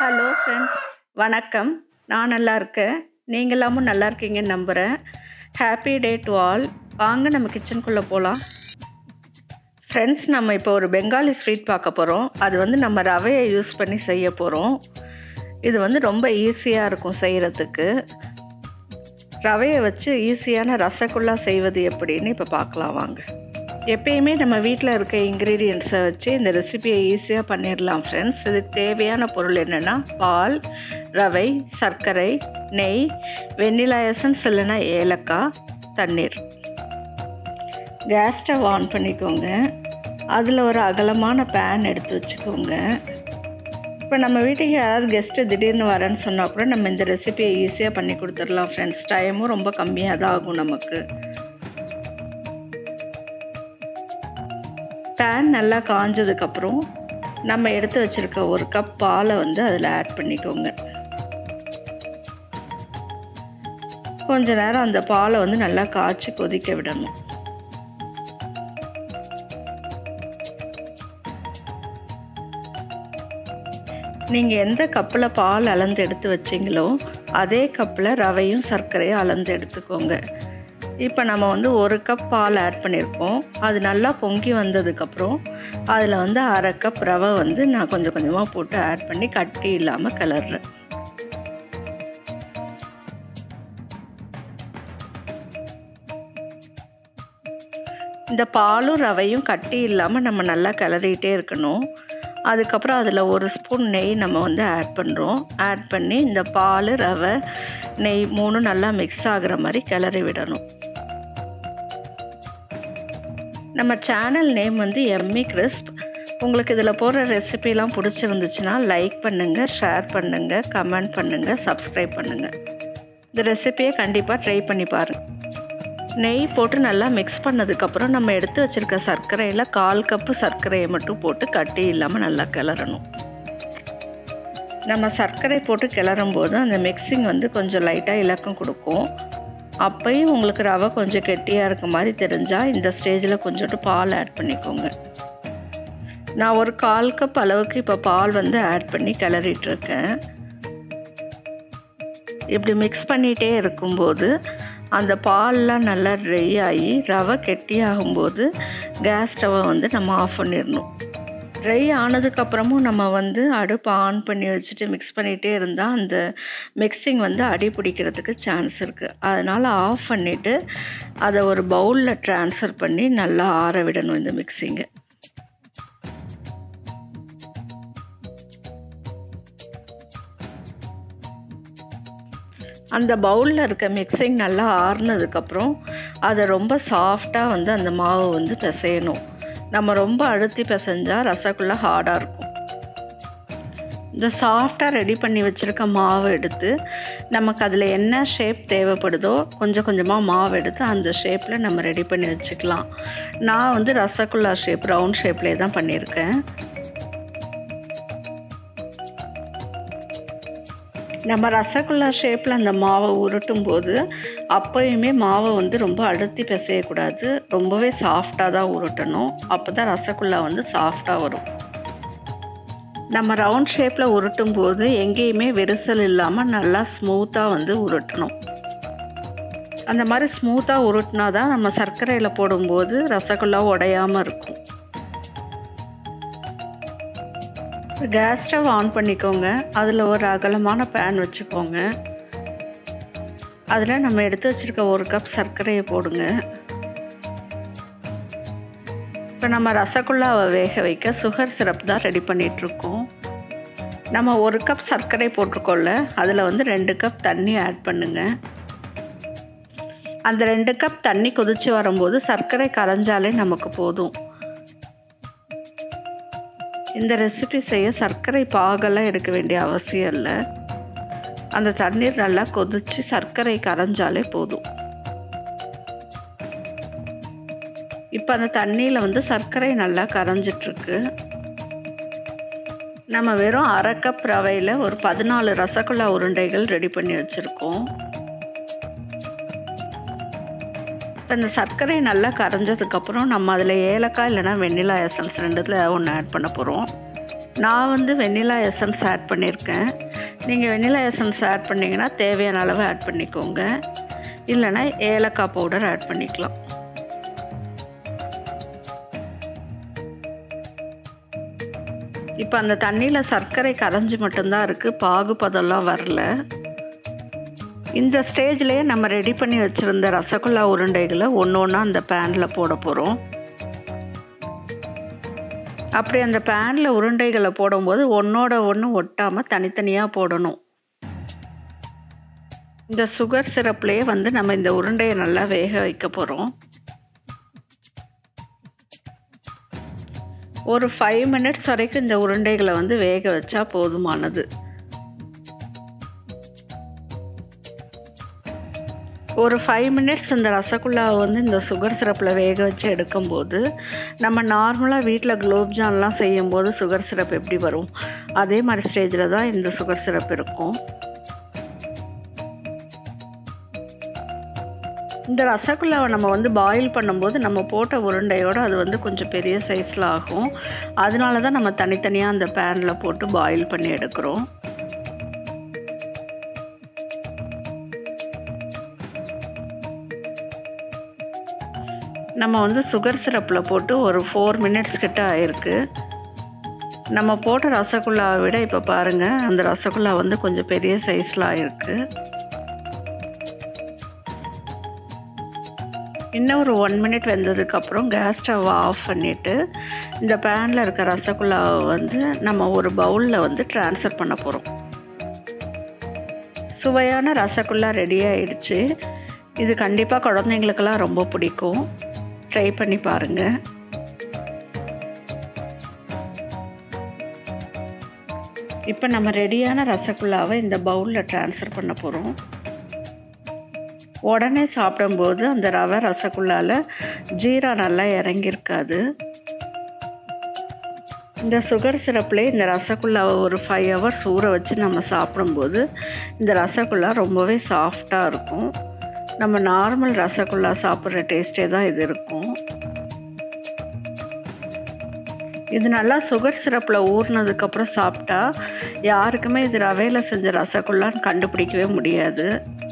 hello friends வணக்கம் நான் நல்லா இருக்கேன் நீங்களாமும் நல்லா இருக்கீங்கன்னு நம்புகிறேன் ஹாப்பி டே டு ஆல் வாங்க நம்ம கிச்சனுக்குள்ளே போகலாம் ஃப்ரெண்ட்ஸ் நம்ம இப்போ ஒரு பெங்காலி ஸ்வீட் பார்க்க போகிறோம் அது வந்து நம்ம ரவையை யூஸ் பண்ணி செய்ய போகிறோம் இது வந்து ரொம்ப ஈஸியாக இருக்கும் செய்கிறதுக்கு ரவையை வச்சு ஈஸியான ரசகுல்லா செய்வது எப்படின்னு இப்போ பார்க்கலாம் வாங்க எப்பயுமே நம்ம வீட்டில் இருக்க இன்க்ரீடியன்ஸை வச்சு இந்த ரெசிபியை ஈஸியாக பண்ணிடலாம் ஃப்ரெண்ட்ஸ் இதுக்கு தேவையான பொருள் என்னென்னா பால் ரவை சர்க்கரை நெய் வெண்ணிலா எசன்ஸ் இல்லைன்னா ஏலக்காய் தண்ணீர் கேஸ் ஸ்டவ் ஆன் பண்ணிக்கோங்க அதில் ஒரு அகலமான பேன் எடுத்து வச்சுக்கோங்க இப்போ நம்ம வீட்டுக்கு யாராவது கெஸ்ட்டு திடீர்னு வரேன்னு சொன்னால் கூட நம்ம இந்த ரெசிபியை ஈஸியாக பண்ணி கொடுத்துடலாம் ஃப்ரெண்ட்ஸ் டைமும் ரொம்ப கம்மியாக தான் ஆகும் நமக்கு பேன் நல்லா காஞ்சதுக்கப்புறம் நம்ம எடுத்து வச்சுருக்க ஒரு கப் பாலை வந்து அதில் ஆட் பண்ணிக்கோங்க கொஞ்ச நேரம் அந்த பாலை வந்து நல்லா காய்ச்சி கொதிக்க விடணும் நீங்கள் எந்த கப்பில் பால் அளந்து எடுத்து வச்சிங்களோ அதே கப்பில் ரவையும் சர்க்கரையும் அளந்து எடுத்துக்கோங்க இப்போ நம்ம வந்து ஒரு கப் பால் ஆட் பண்ணியிருக்கோம் அது நல்லா பொங்கி வந்ததுக்கப்புறம் அதில் வந்து அரை கப் ரவை வந்து நான் கொஞ்சம் கொஞ்சமாக போட்டு ஆட் பண்ணி கட்டி இல்லாமல் கிளறேன் இந்த பாலும் ரவையும் கட்டி இல்லாமல் நம்ம நல்லா கிளறிட்டே இருக்கணும் அதுக்கப்புறம் அதில் ஒரு ஸ்பூன் நெய் நம்ம வந்து ஆட் பண்ணுறோம் ஆட் பண்ணி இந்த பால் ரவை நெய் மூணும் நல்லா மிக்ஸ் ஆகிற மாதிரி கிளறி விடணும் நம்ம சேனல் நேம் வந்து எம்மி கிறிஸ்ப் உங்களுக்கு இதில் போடுற ரெசிபிலாம் பிடிச்சிருந்துச்சுன்னா லைக் பண்ணுங்கள் ஷேர் பண்ணுங்கள் கமெண்ட் பண்ணுங்கள் சப்ஸ்கிரைப் பண்ணுங்கள் இந்த ரெசிபியை கண்டிப்பாக ட்ரை பண்ணி பாருங்கள் நெய் போட்டு நல்லா மிக்ஸ் பண்ணதுக்கப்புறம் நம்ம எடுத்து வச்சுருக்க சர்க்கரையில் கால் கப்பு சர்க்கரையை மட்டும் போட்டு கட்டி இல்லாமல் நல்லா கிளறணும் நம்ம சர்க்கரை போட்டு கிளறும் போது அந்த மிக்சிங் வந்து கொஞ்சம் லைட்டாக இலக்கம் கொடுக்கும் அப்பையும் உங்களுக்கு ரவை கொஞ்சம் கெட்டியாக இருக்க மாதிரி தெரிஞ்சால் இந்த ஸ்டேஜில் கொஞ்சோண்டு பால் ஆட் பண்ணிக்கோங்க நான் ஒரு கால் கப் அளவுக்கு இப்போ பால் வந்து ஆட் பண்ணி கிளறிட்டுருக்கேன் இப்படி மிக்ஸ் பண்ணிகிட்டே இருக்கும்போது அந்த பால்லாம் நல்லா ட்ரை ஆகி ரவை கெட்டியாகும்போது கேஸ் ஸ்டவ்வை வந்து நம்ம ஆஃப் பண்ணிடணும் ட்ரை ஆனதுக்கப்புறமும் நம்ம வந்து அடுப்பு ஆன் பண்ணி வச்சுட்டு மிக்ஸ் பண்ணிகிட்டே இருந்தால் அந்த மிக்சிங் வந்து அடி பிடிக்கிறதுக்கு சான்ஸ் இருக்குது அதனால் ஆஃப் பண்ணிவிட்டு அதை ஒரு பவுலில் ட்ரான்ஸ்ஃபர் பண்ணி நல்லா ஆற விடணும் இந்த மிக்சிங்கை அந்த பவுலில் இருக்க மிக்சிங் நல்லா ஆறுனதுக்கப்புறம் அதை ரொம்ப சாஃப்டாக வந்து அந்த மாவு வந்து பிசையணும் நம்ம ரொம்ப அழுத்தி பிசைஞ்சால் ரசகுல்லா ஹார்டாக இருக்கும் இந்த சாஃப்டாக ரெடி பண்ணி வச்சுருக்க மாவு எடுத்து நமக்கு அதில் என்ன ஷேப் தேவைப்படுதோ கொஞ்சம் கொஞ்சமாக மாவு எடுத்து அந்த ஷேப்பில் நம்ம ரெடி பண்ணி வச்சுக்கலாம் நான் வந்து ரசகுல்லா ஷேப் ரவுண்ட் ஷேப்லேயே தான் பண்ணியிருக்கேன் நம்ம ரசகுல்லா ஷேப்பில் அந்த மாவை உருட்டும் போது அப்போயுமே மாவை வந்து ரொம்ப அழுத்தி பிசையக்கூடாது ரொம்பவே சாஃப்டாக தான் உருட்டணும் அப்போ தான் ரசகுல்லா வந்து சாஃப்டாக வரும் நம்ம ரவுண்ட் ஷேப்பில் உருட்டும் போது எங்கேயுமே விரிசல் இல்லாமல் நல்லா ஸ்மூத்தாக வந்து உருட்டணும் அந்த மாதிரி ஸ்மூத்தாக உருட்டினா தான் நம்ம சர்க்கரையில் போடும்போது ரசகுல்லா உடையாமல் இருக்கும் கேஸ் ஸ்டவ் ஆன் பண்ணிக்கோங்க அதில் ஒரு அகலமான பேன் வச்சுக்கோங்க அதில் நம்ம எடுத்து வச்சுருக்க ஒரு கப் சர்க்கரையை போடுங்க இப்போ நம்ம ரசகுல்லாவை வேக வைக்க சுகர் சிரப் தான் ரெடி பண்ணிகிட்ருக்கோம் நம்ம ஒரு கப் சர்க்கரை போட்டிருக்கோம்ல அதில் வந்து ரெண்டு கப் தண்ணி ஆட் பண்ணுங்கள் அந்த ரெண்டு கப் தண்ணி கொதித்து வரும்போது சர்க்கரை கரைஞ்சாலே நமக்கு போதும் இந்த ரெசிபி செய்ய சர்க்கரை பாகெல்லாம் எடுக்க வேண்டிய அவசியம் இல்லை அந்த தண்ணீர் நல்லா கொதித்து சர்க்கரை கரைஞ்சாலே போதும் இப்போ அந்த தண்ணியில் வந்து சர்க்கரை நல்லா கரைஞ்சிட்ருக்கு நம்ம வெறும் அரை கப் ரவையில் ஒரு பதினாலு ரசகுல்லா உருண்டைகள் ரெடி பண்ணி வச்சுருக்கோம் இப்போ இந்த சர்க்கரை நல்லா கரைஞ்சதுக்கப்புறம் நம்ம அதில் ஏலக்காய் இல்லைனா வெண்ணிலா எசன்ஸ் ரெண்டுத்தில் ஒன்று ஆட் பண்ண போகிறோம் நான் வந்து வெண்ணிலா எசன்ஸ் ஆட் பண்ணியிருக்கேன் நீங்கள் வெண்ணிலா எசன்ஸ் ஆட் பண்ணிங்கன்னா தேவையான அளவு ஆட் பண்ணிக்கோங்க இல்லைன்னா ஏலக்காய் பவுடர் ஆட் பண்ணிக்கலாம் இப்போ அந்த தண்ணியில் சர்க்கரை கரைஞ்சி மட்டும்தான் இருக்குது பாகுபதெல்லாம் வரல இந்த ஸ்டேஜ்லேயே நம்ம ரெடி பண்ணி வச்சுருந்த ரசகுல்லா உருண்டைகளை ஒன்று ஒன்றா அந்த பேனில் போட போகிறோம் அப்படி அந்த பேனில் உருண்டைகளை போடும்போது ஒன்றோட ஒன்று ஒட்டாமல் தனித்தனியாக போடணும் இந்த சுகர் சிரப்லேயே வந்து நம்ம இந்த உருண்டையை நல்லா வேக வைக்க போகிறோம் ஒரு ஃபைவ் மினிட்ஸ் வரைக்கும் இந்த உருண்டைகளை வந்து வேக வச்சா போதுமானது ஒரு ஃபைவ் மினிட்ஸ் இந்த ரசகுல்லாவை வந்து இந்த சுகர் சிரப்பில் வேக வச்சு எடுக்கும்போது நம்ம நார்மலாக வீட்டில் குலோப்ஜான்லாம் செய்யும்போது சுகர் சிரப் எப்படி வரும் அதே மாதிரி ஸ்டேஜில் தான் இந்த சுகர் சிரப் இருக்கும் இந்த ரசகுல்லாவை நம்ம வந்து பாயில் பண்ணும்போது நம்ம போட்ட உருண்டையோடு அது வந்து கொஞ்சம் பெரிய சைஸில் ஆகும் அதனால தான் நம்ம தனித்தனியாக அந்த பேனில் போட்டு பாயில் பண்ணி எடுக்கிறோம் நம்ம வந்து சுகர் சிரப்பில் போட்டு ஒரு ஃபோர் மினிட்ஸ் கிட்ட ஆயிருக்கு நம்ம போட்ட ரசகுல்லாவை விட இப்போ பாருங்கள் அந்த ரசகுல்லா வந்து கொஞ்சம் பெரிய சைஸில் ஆயிருக்கு இன்னும் ஒரு ஒன் மினிட் வெந்ததுக்கப்புறம் கேஸ் ஸ்டவ் ஆஃப் பண்ணிவிட்டு இந்த பேனில் இருக்க ரசகுல்லாவை வந்து நம்ம ஒரு பவுலில் வந்து ட்ரான்ஸ்ஃபர் பண்ண போகிறோம் சுவையான ரசகுல்லா ரெடி ஆயிடுச்சு இது கண்டிப்பாக குழந்தைங்களுக்கெல்லாம் ரொம்ப பிடிக்கும் ட்ரை பண்ணி பாருங்கள் இப்போ நம்ம ரெடியான ரசகுல்லாவை இந்த பவுலில் ட்ரான்ஸ்ஃபர் பண்ண போகிறோம் உடனே சாப்பிடும்போது அந்த ரவை ரசகுல்லாவில் ஜீரா நல்லா இறங்கியிருக்காது இந்த சுகர் சிரப்பில் இந்த ரசகுல்லாவை ஒரு ஃபைவ் ஹவர்ஸ் ஊற வச்சு நம்ம சாப்பிடும்போது இந்த ரசகுல்லா ரொம்பவே சாஃப்டாக இருக்கும் நம்ம நார்மல் ரசகுல்லா சாப்பிட்ற டேஸ்ட்டே தான் இது இருக்கும் இது நல்லா சுகர் சிரப்பில் ஊறினதுக்கப்புறம் சாப்பிட்டா யாருக்குமே இது ரவையில் செஞ்ச ரசகுல்லான்னு கண்டுபிடிக்கவே முடியாது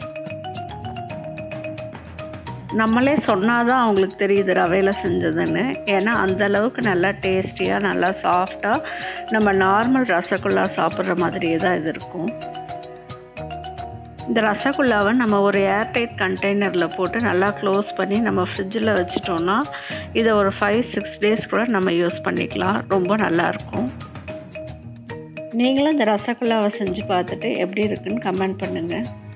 நம்மளே சொன்னால் தான் அவங்களுக்கு தெரியுது ரவையில் செஞ்சதுன்னு ஏன்னா அந்த அளவுக்கு நல்லா டேஸ்டியாக நல்லா சாஃப்டாக நம்ம நார்மல் ரசகுல்லா சாப்பிட்ற மாதிரியே தான் இது இருக்கும் இந்த ரசகுல்லாவை நம்ம ஒரு ஏர்டைட் கண்டெய்னரில் போட்டு நல்லா க்ளோஸ் பண்ணி நம்ம ஃப்ரிட்ஜில் வச்சிட்டோன்னா இதை ஒரு ஃபைவ் சிக்ஸ் டேஸ் கூட நம்ம யூஸ் பண்ணிக்கலாம் ரொம்ப நல்லாயிருக்கும் நீங்களும் இந்த ரசகுல்லாவை செஞ்சு பார்த்துட்டு எப்படி இருக்குன்னு கமெண்ட் பண்ணுங்கள்